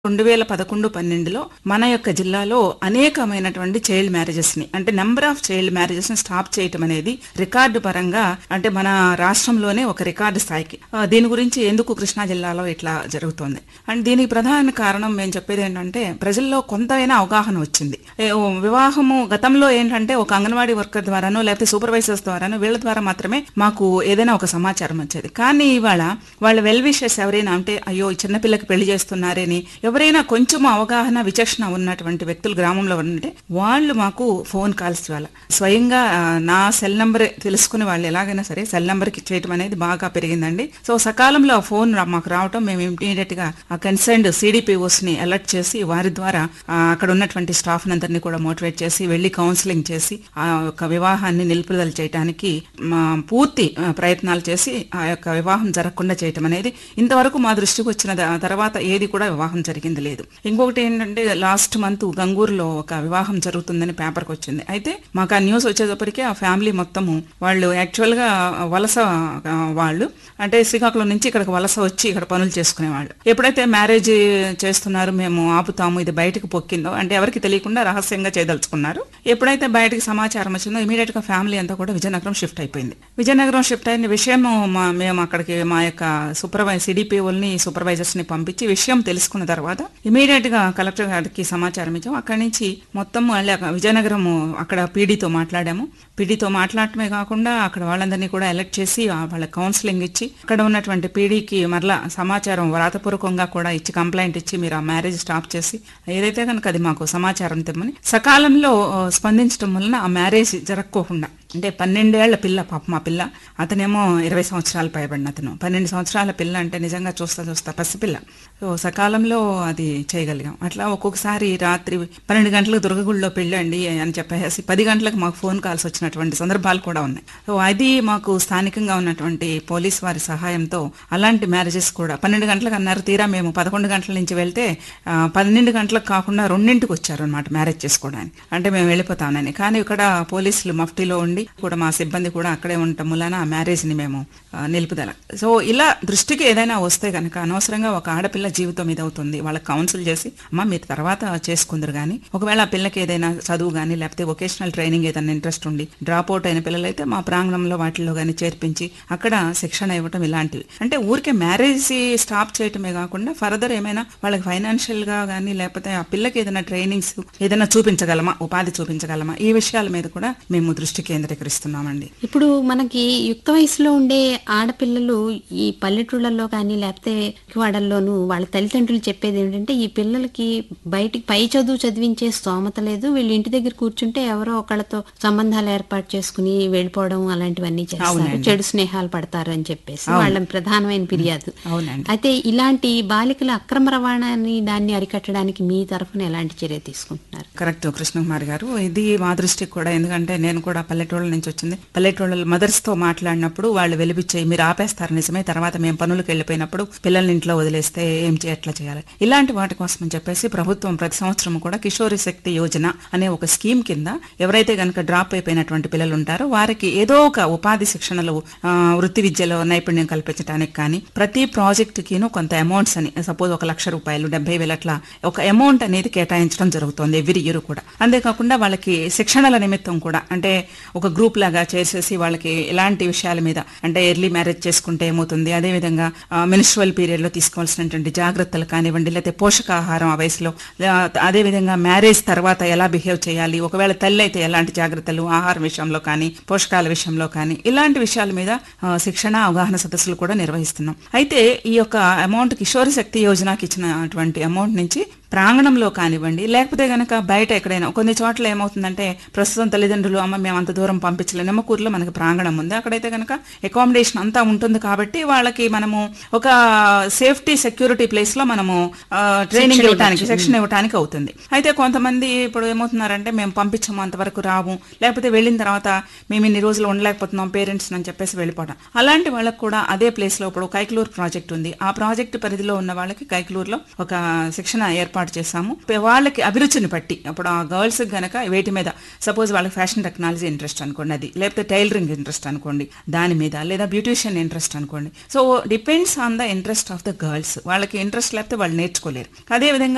రెండు వేల పదకొండు పన్నెండులో మన యొక్క జిల్లాలో అనేకమైనటువంటి చైల్డ్ మ్యారేజెస్ ని అంటే నెంబర్ ఆఫ్ చైల్డ్ మ్యారేజెస్ ని స్టాప్ చేయటం అనేది రికార్డు పరంగా అంటే మన రాష్ట్రంలోనే ఒక రికార్డు స్థాయికి ఆ, దీని గురించి ఎందుకు కృష్ణా జిల్లాలో ఇట్లా జరుగుతోంది అండ్ దీనికి ప్రధాన కారణం మేము చెప్పేది ఏంటంటే ప్రజల్లో కొంతైనా అవగాహన వచ్చింది ఏ, ఓ వివాహము గతంలో ఏంటంటే ఒక అంగన్వాడీ వర్కర్ ద్వారానో లేకపోతే సూపర్వైజర్స్ ద్వారానో వీళ్ళ ద్వారా మాత్రమే మాకు ఏదైనా ఒక సమాచారం వచ్చేది కానీ ఇవాళ వాళ్ళ వెల్ విషెస్ ఎవరైనా అంటే అయ్యో ఈ చిన్నపిల్లకి పెళ్లి చేస్తున్నారని ఎవరైనా కొంచెం అవగాహన విచక్షణ ఉన్నటువంటి వ్యక్తులు గ్రామంలో ఉంటే వాళ్ళు మాకు ఫోన్ కాల్స్ ఇవ్వాలి స్వయంగా ఆ, నా సెల్ నంబర్ తెలుసుకుని వాళ్ళు ఎలాగైనా సరే సెల్ నంబర్కి చేయటం అనేది బాగా పెరిగిందండి సో సకాలంలో ఆ ఫోన్ రా- మాకు రావటం మేము ఇమీడియట్ గా ఆ కన్సర్న్డ్ సిడిపిఓస్ ని అలర్ట్ చేసి వారి ద్వారా ఆ, అక్కడ ఉన్నటువంటి స్టాఫ్ అందరినీ కూడా మోటివేట్ చేసి వెళ్లి కౌన్సిలింగ్ చేసి ఆ యొక్క వివాహాన్ని నిలుపుదల చేయడానికి మా పూర్తి ఆ, ప్రయత్నాలు చేసి ఆ యొక్క వివాహం జరగకుండా చేయటం అనేది ఇంతవరకు మా దృష్టికి వచ్చిన ద- తర్వాత ఏది కూడా వివాహం జరిగింది లేదు ఇంకొకటి ఏంటంటే లాస్ట్ మంత్ గంగూరులో ఒక వివాహం జరుగుతుందని పేపర్కి వచ్చింది అయితే మాకు ఆ న్యూస్ వచ్చేటప్పటికే ఆ ఫ్యామిలీ మొత్తము వాళ్ళు యాక్చువల్ గా వలస ఆ, వాళ్ళు అంటే శ్రీకాకుళం నుంచి ఇక్కడికి వలస వచ్చి ఇక్కడ పనులు చేసుకునేవాళ్ళు ఎప్పుడైతే మ్యారేజ్ చేస్తున్నారు మేము ఆపుతాము ఇది బయటకు పొక్కిందో అంటే ఎవరికి తెలియకుండా రహస్యంగా చేయదలుచుకున్నారు ఎప్పుడైతే బయటకు సమాచారం వచ్చిందో ఇమీడియట్ గా ఫ్యామిలీ అంతా కూడా విజయనగరం షిఫ్ట్ అయిపోయింది విజయనగరం షిఫ్ట్ అయిన విషయం మా మేము అక్కడికి మా యొక్క సూపర్వైజ్ సిడిపిఓల్ని సూపర్వైజర్స్ ని పంపించి విషయం తెలుసుకున్న తర్వాత ఇమీడియట్ గా కలెక్టర్ గారికి సమాచారం ఇచ్చాము అక్కడి నుంచి మొత్తం మళ్ళీ అక్కడ విజయనగరం అక్కడ పీడీతో మాట్లాడాము పీడీతో మాట్లాడటమే కాకుండా అక్కడ వాళ్ళందరినీ కూడా ఎలక్ట్ చేసి ఆ వాళ్ళ కౌన్సిలింగ్ ఇచ్చి అక్కడ ఉన్నటువంటి పీడీకి మరలా సమాచారం వ్రాతపూర్వకంగా కూడా ఇచ్చి కంప్లైంట్ ఇచ్చి మీరు ఆ మ్యారేజ్ స్టాప్ చేసి ఏదైతే కనుక అది మాకు సమాచారం తెమ్మని సకాలంలో ఆ, స్పందించడం వలన ఆ మ్యారేజ్ జరగకోకుండా అంటే పన్నెండేళ్ల పిల్ల పాప మా పిల్ల అతనేమో ఇరవై సంవత్సరాలు పైబడిన అతను పన్నెండు సంవత్సరాల పిల్ల అంటే నిజంగా చూస్తా చూస్తా పసిపిల్ల సో సకాలంలో అది చేయగలిగాం అట్లా ఒక్కొక్కసారి రాత్రి పన్నెండు గంటలకు దుర్గగుడిలో పెళ్ళండి అని చెప్పేసి పది గంటలకు మాకు ఫోన్ కాల్స్ వచ్చినటువంటి సందర్భాలు కూడా ఉన్నాయి సో అది మాకు స్థానికంగా ఉన్నటువంటి పోలీస్ వారి సహాయంతో అలాంటి మ్యారేజెస్ కూడా పన్నెండు గంటలకు అన్నారు తీరా మేము పదకొండు గంటల నుంచి వెళ్తే ఆ, పన్నెండు గంటలకు కాకుండా రెండింటికి వచ్చారు అనమాట మ్యారేజ్ చేసుకోవడానికి అంటే మేము వెళ్ళిపోతామని కానీ ఇక్కడ పోలీసులు మఫ్టీలో ఉండి కూడా మా సిబ్బంది కూడా అక్కడే ఉండటం వలన ఆ మ్యారేజ్ ని మేము ఆ, నిలుపుదల సో ఇలా దృష్టికి ఏదైనా వస్తే కనుక అనవసరంగా ఒక ఆడపిల్ల జీవితం ఇది అవుతుంది వాళ్ళకి కౌన్సిల్ చేసి అమ్మ మీరు తర్వాత చేసుకుందరు కానీ ఒకవేళ ఆ పిల్లకి ఏదైనా చదువు కానీ లేకపోతే వొకేషనల్ ట్రైనింగ్ ఏదైనా ఇంట్రెస్ట్ ఉండి డ్రాప్ అవుట్ అయిన పిల్లలైతే మా ప్రాంగణంలో వాటిల్లో కానీ చేర్పించి అక్కడ శిక్షణ ఇవ్వటం ఇలాంటివి అంటే ఊరికే మ్యారేజ్ స్టాప్ చేయటమే కాకుండా ఫర్దర్ ఏమైనా వాళ్ళకి ఫైనాన్షియల్ గా కానీ లేకపోతే ఆ పిల్లకి ఏదైనా ట్రైనింగ్స్ ఏదైనా చూపించగలమా ఉపాధి చూపించగలమా ఈ విషయాల మీద కూడా మేము దృష్టి కేంద్రీకరిస్తున్నామండి ఇప్పుడు మనకి యుక్త వయసులో ఉండే ఆడపిల్లలు ఈ పల్లెటూళ్ళల్లో కానీ లేకపోతే వాడల్లోనూ వాళ్ళ తల్లిదండ్రులు చెప్పేది ఏంటంటే ఈ పిల్లలకి బయటికి పై చదువు చదివించే స్తోమత లేదు వీళ్ళు ఇంటి దగ్గర కూర్చుంటే ఎవరో ఒకళ్ళతో సంబంధాలు ఏర్పాటు చేసుకుని వెళ్ళిపోవడం అలాంటివన్నీ చేస్తారు అవునండి. చెడు స్నేహాలు పడతారు అని చెప్పేసి వాళ్ళ ప్రధానమైన ఫిర్యాదు అవునండి అయితే ఇలాంటి బాలికల అక్రమ రవాణాని దాన్ని అరికట్టడానికి మీ తరఫున ఎలాంటి చర్య తీసుకుంటున్నారు కరెక్ట్ కృష్ణకుమార్ గారు ఇది మా దృష్టికి కూడా ఎందుకంటే నేను కూడా పల్లెటూళ్ళ నుంచి వచ్చింది పల్లెటూళ్ళ మదర్స్ తో మాట్లాడినప్పుడు వాళ్ళు వెలిపించే మీరు ఆపేస్తారు నిజమే తర్వాత మేము పనులకు వెళ్ళిపోయినప్పుడు పిల్లల్ని ఇంట్లో వదిలేస్తే ఏం చే ఎట్లా చేయాలి ఇలాంటి వాటి కోసం అని చెప్పేసి ప్రభుత్వం ప్రతి సంవత్సరం కూడా కిషోరి శక్తి యోజన అనే ఒక స్కీమ్ కింద ఎవరైతే గనక డ్రాప్ అయిపోయినటువంటి పిల్లలు ఉంటారో వారికి ఏదో ఒక ఉపాధి శిక్షణలో ఆ, వృత్తి విద్యలో నైపుణ్యం కల్పించడానికి కానీ ప్రతి ప్రాజెక్ట్ కిను కొంత అమౌంట్స్ అని సపోజ్ ఒక లక్ష రూపాయలు డెబ్బై వేలు అట్లా ఒక అమౌంట్ అనేది కేటాయించడం జరుగుతుంది ఎవ్రీ ఇయర్ కూడా అంతేకాకుండా వాళ్ళకి శిక్షణల నిమిత్తం కూడా అంటే ఒక గ్రూప్ లాగా చేసేసి వాళ్ళకి ఎలాంటి విషయాల మీద అంటే ఎర్లీ మ్యారేజ్ చేసుకుంటే ఏమవుతుంది అదేవిధంగా మినిస్ట్రల్ పీరియడ్ లో తీసుకోవాల్సినటువంటి జాగ్రత్తలు కానివ్వండి లేకపోతే పోషకాహారం ఆ వయసులో ఆ, అదేవిధంగా మ్యారేజ్ తర్వాత ఎలా బిహేవ్ చేయాలి ఒకవేళ తల్లి అయితే ఎలాంటి జాగ్రత్తలు ఆహారం విషయంలో కానీ పోషకాల విషయంలో కానీ ఇలాంటి విషయాల మీద ఆ, శిక్షణ అవగాహన సదస్సులు కూడా నిర్వహిస్తున్నాం అయితే ఈ యొక్క అమౌంట్ కిషోరి శక్తి యోజనకి ఇచ్చినటువంటి అమౌంట్ నుంచి ప్రాంగణంలో కానివ్వండి లేకపోతే గనక బయట ఎక్కడైనా కొన్ని చోట్ల ఏమవుతుందంటే ప్రస్తుతం తల్లిదండ్రులు అమ్మ మేము అంత దూరం పంపించలేము నిమ్మకూరులో మనకి ప్రాంగణం ఉంది అక్కడైతే గనక అకామిడేషన్ అంతా ఉంటుంది కాబట్టి వాళ్ళకి మనము ఒక సేఫ్టీ సెక్యూరిటీ ప్లేస్ లో మనము ట్రైనింగ్ ఇవ్వడానికి శిక్షణ ఇవ్వడానికి అవుతుంది అయితే కొంతమంది ఇప్పుడు ఏమవుతున్నారంటే మేము పంపించము అంతవరకు రాము లేకపోతే వెళ్ళిన తర్వాత మేము ఇన్ని రోజులు ఉండలేకపోతున్నాం పేరెంట్స్ అని చెప్పేసి వెళ్ళిపోవడం అలాంటి వాళ్ళకి కూడా అదే ప్లేస్ లో ఇప్పుడు కైకలూరు ప్రాజెక్ట్ ఉంది ఆ ప్రాజెక్ట్ పరిధిలో ఉన్న వాళ్ళకి కైకలూరులో ఒక శిక్షణ ఏర్పాటు చేశాము వాళ్ళకి అభిరుచిని బట్టి ఇప్పుడు ఆ గర్ల్స్ గనక వేటి మీద సపోజ్ వాళ్ళకి ఫ్యాషన్ టెక్నాలజీ ఇంట్రెస్ట్ అనుకోండి అది లేకపోతే టైలరింగ్ ఇంట్రెస్ట్ అనుకోండి దాని మీద లేదా బ్యూటిషియన్ ఇంట్రెస్ట్ అనుకోండి so depends on the interest of the girls వాళ్ళకి ఇంట్రెస్ట్ లేకపోతే వాళ్ళు నేర్చుకోలేరు అదే విధంగా